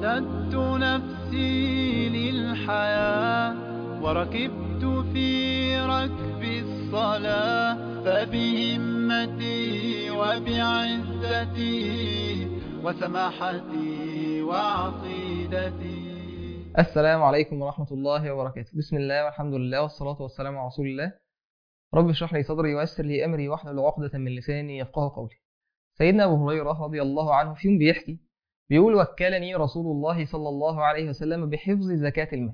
أعددت نفسي للحياة وركبت في ركب الصلاة فبهمتي وبعزتي وسماحتي وعقيدتي السلام عليكم ورحمة الله وبركاته بسم الله والحمد لله والصلاة والسلام على رسول الله رب اشرح لي صدري ويسر لي أمري واحلل عقدة من لساني يفقه قولي سيدنا أبو هريرة رضي الله عنه في يوم بيحكي بيقول وكلني رسول الله صلى الله عليه وسلم بحفظ زكاة المال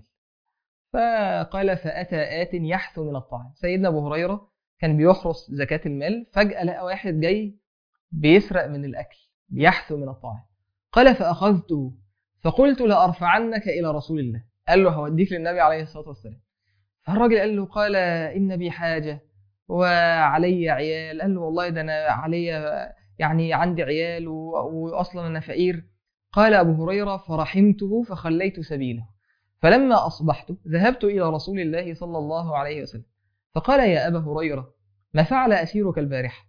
فقال فأتى آت يحث من الطعام سيدنا أبو هريرة كان بيحرس زكاة المال فجأة لقى واحد جاي بيسرق من الأكل بيحث من الطعام قال فأخذته فقلت لأرفعنك إلى رسول الله قال له هوديك للنبي عليه الصلاة والسلام فالراجل قال له قال إن بي حاجة وعلي عيال قال له والله ده أنا علي يعني عندي عيال و- وأصلا أنا فقير قال أبو هريرة فرحمته فخليت سبيله فلما أصبحت ذهبت إلى رسول الله صلى الله عليه وسلم فقال يا أبا هريرة ما فعل أسيرك البارحة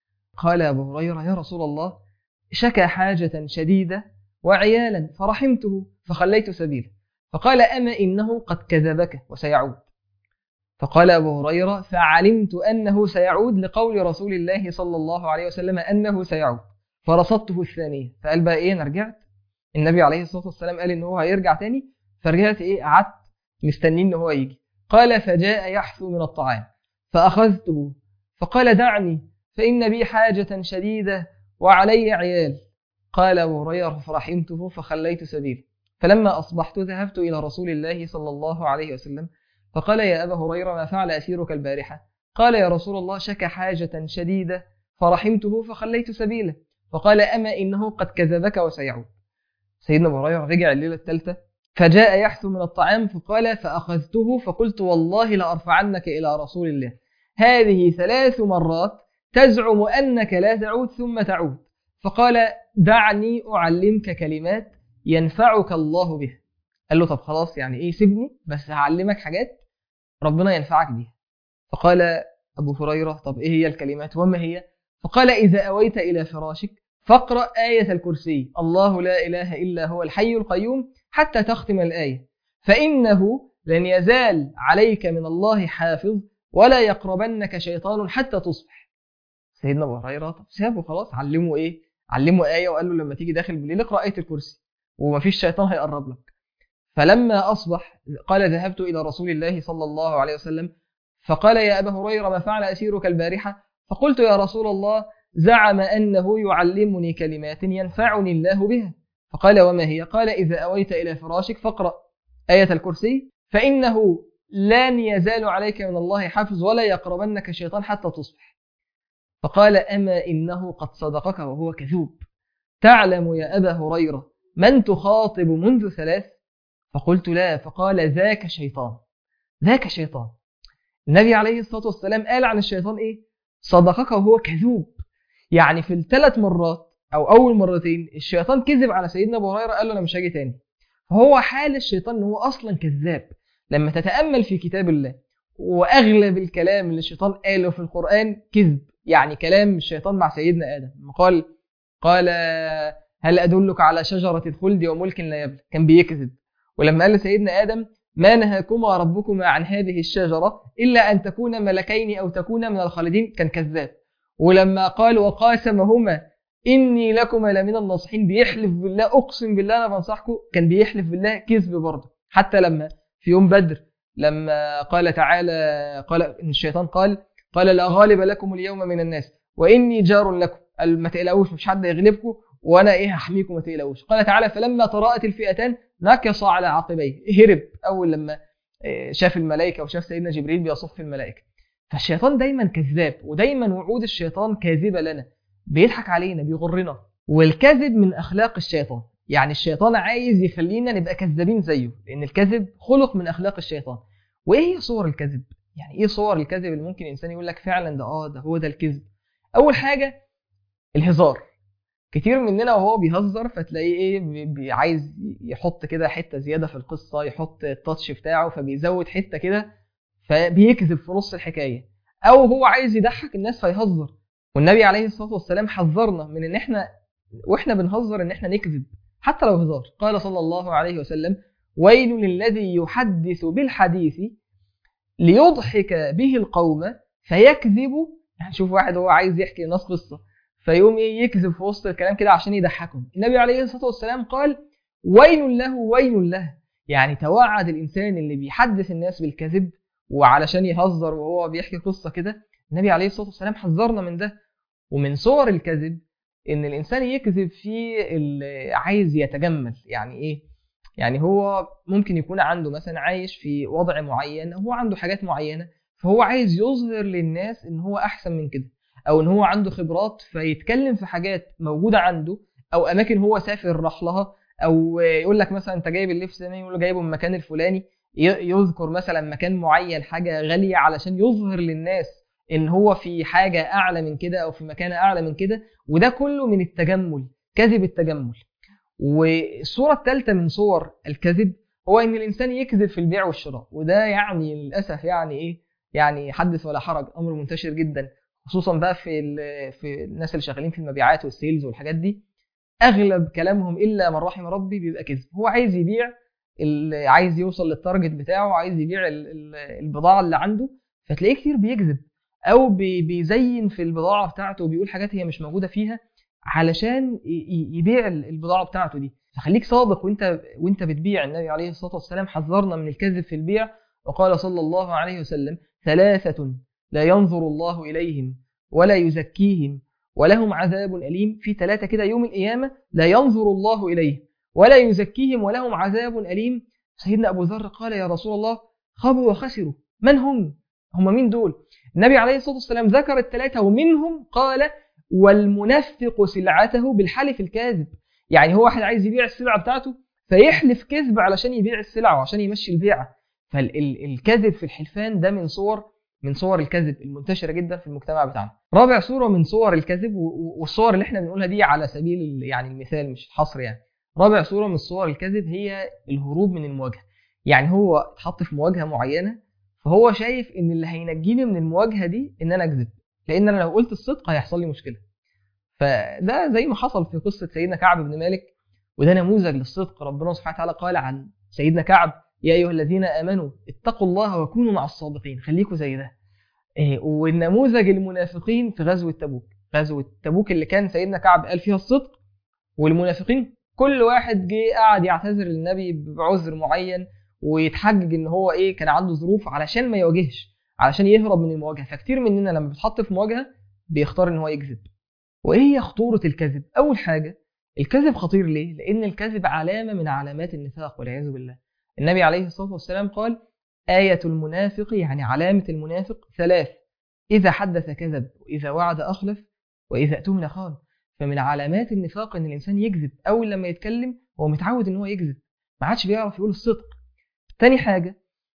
قال أبو هريرة يا رسول الله شكى حاجة شديدة وعيالا فرحمته فخليت سبيله فقال أما إنه قد كذبك وسيعود فقال أبو هريرة فعلمت أنه سيعود لقول رسول الله صلى الله عليه وسلم أنه سيعود فرصدته الثانية فقال بقى إيه أنا رجعت النبي عليه الصلاة والسلام قال إن هو هيرجع تاني فرجعت إيه قعدت مستنين إن هو يجي قال فجاء يحثو من الطعام فأخذته فقال دعني فإن بي حاجة شديدة وعلي عيال قال أبو هريرة فرحمته فخليت سبيله فلما أصبحت ذهبت إلى رسول الله صلى الله عليه وسلم فقال يا أبا هريرة ما فعل أسيرك البارحة قال يا رسول الله شك حاجة شديدة فرحمته فخليت سبيله فقال أما إنه قد كذبك وسيعود سيدنا أبو هريرة رجع الليلة الثالثة فجاء يحث من الطعام فقال فأخذته فقلت والله لأرفعنك إلى رسول الله هذه ثلاث مرات تزعم أنك لا تعود ثم تعود فقال دعني أعلمك كلمات ينفعك الله بها قال له طب خلاص يعني ايه سيبني بس هعلمك حاجات ربنا ينفعك بيها فقال أبو هريرة طب ايه هي الكلمات وما هي فقال إذا أويت إلى فراشك فاقرأ آية الكرسي الله لا إله إلا هو الحي القيوم حتى تختم الآية فإنه لن يزال عليك من الله حافظ ولا يقربنك شيطان حتى تصبح سيدنا أبو هريرة طب سابه خلاص علمه إيه علمه آية وقال له لما تيجي داخل بالليل اقرأ آية الكرسي ومفيش شيطان هيقرب لك فلما أصبح قال ذهبت إلى رسول الله صلى الله عليه وسلم فقال يا أبا هريرة ما فعل أسيرك البارحة فقلت يا رسول الله زعم أنه يعلمني كلمات ينفعني الله بها فقال وما هي قال إذا أويت إلى فراشك فاقرأ آية الكرسي فإنه لن يزال عليك من الله حافظ ولا يقربنك شيطان حتى تصبح فقال أما إنه قد صدقك وهو كذوب تعلم يا أبا هريرة من تخاطب منذ ثلاث فقلت لا فقال ذاك شيطان ذاك شيطان النبي عليه الصلاة والسلام قال عن الشيطان إيه صدقك وهو كذوب يعني في الثلاث مرات أو أول مرتين الشيطان كذب على سيدنا أبو هريرة قال له أنا مش هاجي تاني فهو حال الشيطان إن هو أصلا كذاب لما تتأمل في كتاب الله وأغلب الكلام اللي الشيطان قاله في القرآن كذب يعني كلام الشيطان مع سيدنا آدم لما قال قال هل أدلك على شجرة الخلد وملك لا يبلى كان بيكذب ولما قال لسيدنا آدم ما نهاكما ربكما عن هذه الشجرة إلا أن تكونا ملكين أو تكونا من الخالدين كان كذاب ولما قال وقاسمهما إني لكما لمن الناصحين بيحلف بالله أقسم بالله أنا بنصحكم كان بيحلف بالله كذب برضه حتى لما في يوم بدر لما قال تعالى قال إن الشيطان قال قال لا غالب لكم اليوم من الناس وإني جار لكم قال ما تقلقوش مش حد يغلبكم وانا ايه هحميكم ما تقلقوش قال تعالى فلما تراءت الفئتان نكص على عقبيه هرب اول لما شاف الملائكه وشاف سيدنا جبريل بيصف الملائكه فالشيطان دايما كذاب ودايما وعود الشيطان كاذبه لنا بيضحك علينا بيغرنا والكذب من اخلاق الشيطان يعني الشيطان عايز يخلينا نبقى كذابين زيه لان الكذب خلق من اخلاق الشيطان وايه هي صور الكذب يعني ايه صور الكذب اللي ممكن انسان يقول لك فعلا ده اه ده هو ده الكذب اول حاجه الهزار كتير مننا وهو بيهزر فتلاقيه ايه بي- بي- عايز يحط كده حته زياده في القصه يحط التاتش بتاعه فبيزود حته كده فبيكذب في نص الحكايه او هو عايز يضحك الناس فيهزر والنبي عليه الصلاه والسلام حذرنا من ان احنا واحنا بنهزر ان احنا نكذب حتى لو هزار قال صلى الله عليه وسلم ويل للذي يحدث بالحديث ليضحك به القوم فيكذب يعني شوف واحد هو عايز يحكي للناس قصه فيقوم ايه يكذب في وسط الكلام كده عشان يضحكهم النبي عليه الصلاه والسلام قال ويل له ويل له يعني توعد الانسان اللي بيحدث الناس بالكذب وعلشان يهزر وهو بيحكي قصه كده النبي عليه الصلاه والسلام حذرنا من ده ومن صور الكذب ان الانسان يكذب في اللي عايز يتجمل يعني ايه يعني هو ممكن يكون عنده مثلا عايش في وضع معين هو عنده حاجات معينه فهو عايز يظهر للناس ان هو احسن من كده او ان هو عنده خبرات فيتكلم في حاجات موجوده عنده او اماكن هو سافر راح لها او يقول لك مثلا انت جايب اللبس ده يقول له جايبه من المكان الفلاني ي- يذكر مثلا مكان معين حاجه غاليه علشان يظهر للناس ان هو في حاجه اعلى من كده او في مكان اعلى من كده وده كله من التجمل كذب التجمل والصوره الثالثه من صور الكذب هو ان الانسان يكذب في البيع والشراء وده يعني للاسف يعني ايه يعني حدث ولا حرج امر منتشر جدا خصوصا بقى في ال- في الناس اللي شغالين في المبيعات والسيلز والحاجات دي اغلب كلامهم الا من رحم ربي بيبقى كذب هو عايز يبيع ال- عايز يوصل للتارجت بتاعه عايز يبيع ال- ال- البضاعه اللي عنده فتلاقيه كتير بيكذب او بي- بيزين في البضاعه بتاعته وبيقول حاجات هي مش موجوده فيها علشان ي- ي- يبيع ال- البضاعه بتاعته دي فخليك صادق وانت وانت بتبيع النبي عليه الصلاه والسلام حذرنا من الكذب في البيع وقال صلى الله عليه وسلم ثلاثه لا ينظر الله اليهم ولا يزكيهم ولهم عذاب أليم في ثلاثة كده يوم القيامة لا ينظر الله إليهم ولا يزكيهم ولهم عذاب أليم سيدنا أبو ذر قال يا رسول الله خابوا وخسروا من هم؟ هم مين دول؟ النبي عليه الصلاة والسلام ذكر الثلاثة ومنهم قال والمنفق سلعته بالحلف الكاذب يعني هو واحد عايز يبيع السلعة بتاعته فيحلف كذب علشان يبيع السلعة وعشان يمشي البيعة فالكذب في الحلفان ده من صور من صور الكذب المنتشره جدا في المجتمع بتاعنا. رابع صوره من صور الكذب و- و- والصور اللي احنا بنقولها دي على سبيل ال- يعني المثال مش الحصر يعني. رابع صوره من صور الكذب هي الهروب من المواجهه. يعني هو اتحط في مواجهه معينه فهو شايف ان اللي هينجيني من المواجهه دي ان انا اكذب. لان انا لو قلت الصدق هيحصل لي مشكله. فده زي ما حصل في قصه سيدنا كعب بن مالك وده نموذج للصدق ربنا سبحانه وتعالى قال عن سيدنا كعب يا ايها الذين امنوا اتقوا الله وكونوا مع الصادقين خليكوا زي ده إيه، والنموذج المنافقين في غزوه تبوك غزوه تبوك اللي كان سيدنا كعب قال فيها الصدق والمنافقين كل واحد جه قعد يعتذر للنبي بعذر معين ويتحجج ان هو ايه كان عنده ظروف علشان ما يواجهش علشان يهرب من المواجهه فكتير مننا لما بيتحط في مواجهه بيختار ان هو يكذب وايه هي خطوره الكذب اول حاجه الكذب خطير ليه لان الكذب علامه من علامات النفاق والعياذ بالله النبي عليه الصلاه والسلام قال آية المنافق يعني علامة المنافق ثلاث إذا حدث كذب وإذا وعد أخلف وإذا اؤتمن خان فمن علامات النفاق إن الإنسان يكذب أول لما يتكلم هو متعود إن هو يكذب ما عادش بيعرف يقول الصدق تاني حاجة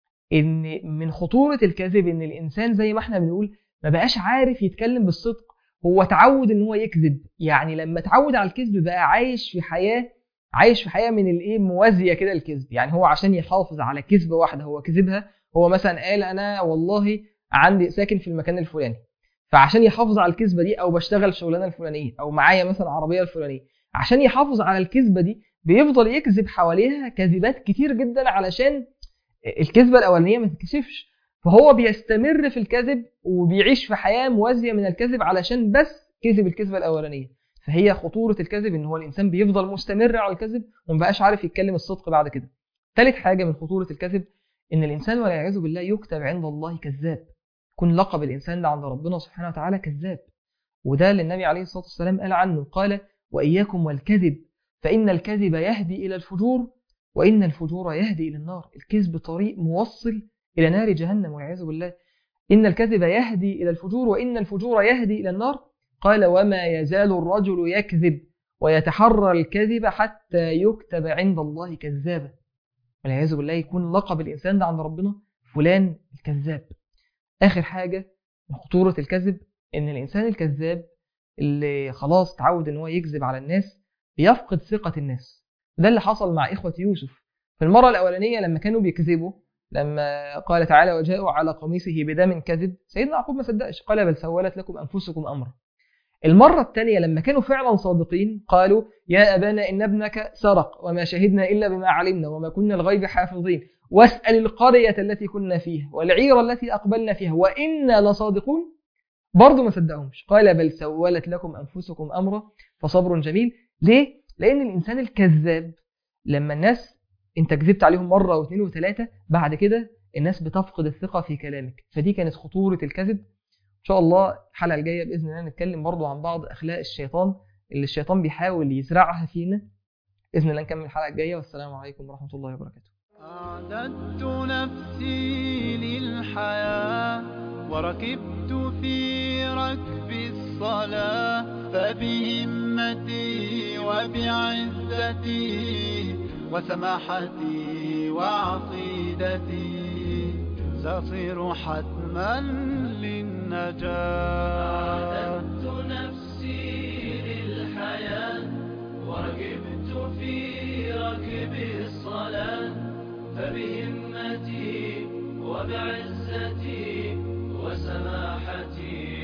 إن من خطورة الكذب إن الإنسان زي ما إحنا بنقول ما بقاش عارف يتكلم بالصدق هو اتعود إن هو يكذب يعني لما اتعود على الكذب بقى عايش في حياة عايش في حياه من الايه موازيه كده الكذب يعني هو عشان يحافظ على كذبه واحده هو كذبها هو مثلا قال انا والله عندي ساكن في المكان الفلاني فعشان يحافظ على الكذبه دي او بشتغل الشغلانه الفلانيه او معايا مثلا عربيه الفلانيه عشان يحافظ على الكذبه دي بيفضل يكذب حواليها كذبات كتير جدا علشان الكذبه الاولانيه ما تتكشفش فهو بيستمر في الكذب وبيعيش في حياه موازيه من الكذب علشان بس كذب الكذبه الاولانيه فهي خطورة الكذب ان هو الانسان بيفضل مستمر على الكذب ومبقاش عارف يتكلم الصدق بعد كده. ثالث حاجة من خطورة الكذب ان الانسان والعياذ بالله يكتب عند الله كذاب. يكون لقب الانسان ده عند ربنا سبحانه وتعالى كذاب. وده اللي النبي عليه الصلاة والسلام قال عنه قال واياكم والكذب فان الكذب يهدي الى الفجور وان الفجور يهدي الى النار. الكذب طريق موصل الى نار جهنم والعياذ بالله. ان الكذب يهدي الى الفجور وان الفجور يهدي الى النار قال وما يزال الرجل يكذب ويتحرى الكذب حتى يكتب عند الله كذابا والعياذ بالله يكون لقب الانسان ده عند ربنا فلان الكذاب اخر حاجه من خطوره الكذب ان الانسان الكذاب اللي خلاص اتعود ان هو يكذب على الناس بيفقد ثقه الناس ده اللي حصل مع اخوه يوسف في المره الاولانيه لما كانوا بيكذبوا لما قال تعالى وجاءوا على قميصه بدم كذب سيدنا يعقوب ما صدقش قال بل سولت لكم انفسكم امرا المرة الثانية لما كانوا فعلا صادقين قالوا يا أبانا إن ابنك سرق وما شهدنا إلا بما علمنا وما كنا الغيب حافظين واسأل القرية التي كنا فيها والعير التي أقبلنا فيها وإنا لصادقون برضه ما صدقهمش قال بل سولت لكم أنفسكم أمرا فصبر جميل ليه؟ لأن الإنسان الكذاب لما الناس أنت كذبت عليهم مرة واثنين وثلاثة بعد كده الناس بتفقد الثقة في كلامك فدي كانت خطورة الكذب إن شاء الله الحلقة الجاية بإذن الله نتكلم برضه عن بعض أخلاق الشيطان اللي الشيطان بيحاول يزرعها فينا بإذن الله نكمل الحلقة الجاية والسلام عليكم ورحمة الله وبركاته أعددت نفسي للحياة وركبت في ركب الصلاة فبهمتي وبعزتي وسماحتي وعقيدتي سأصير حتما للنجاة أعددت نفسي للحياة وركبت في ركب الصلاة فبهمتي وبعزتي وسماحتي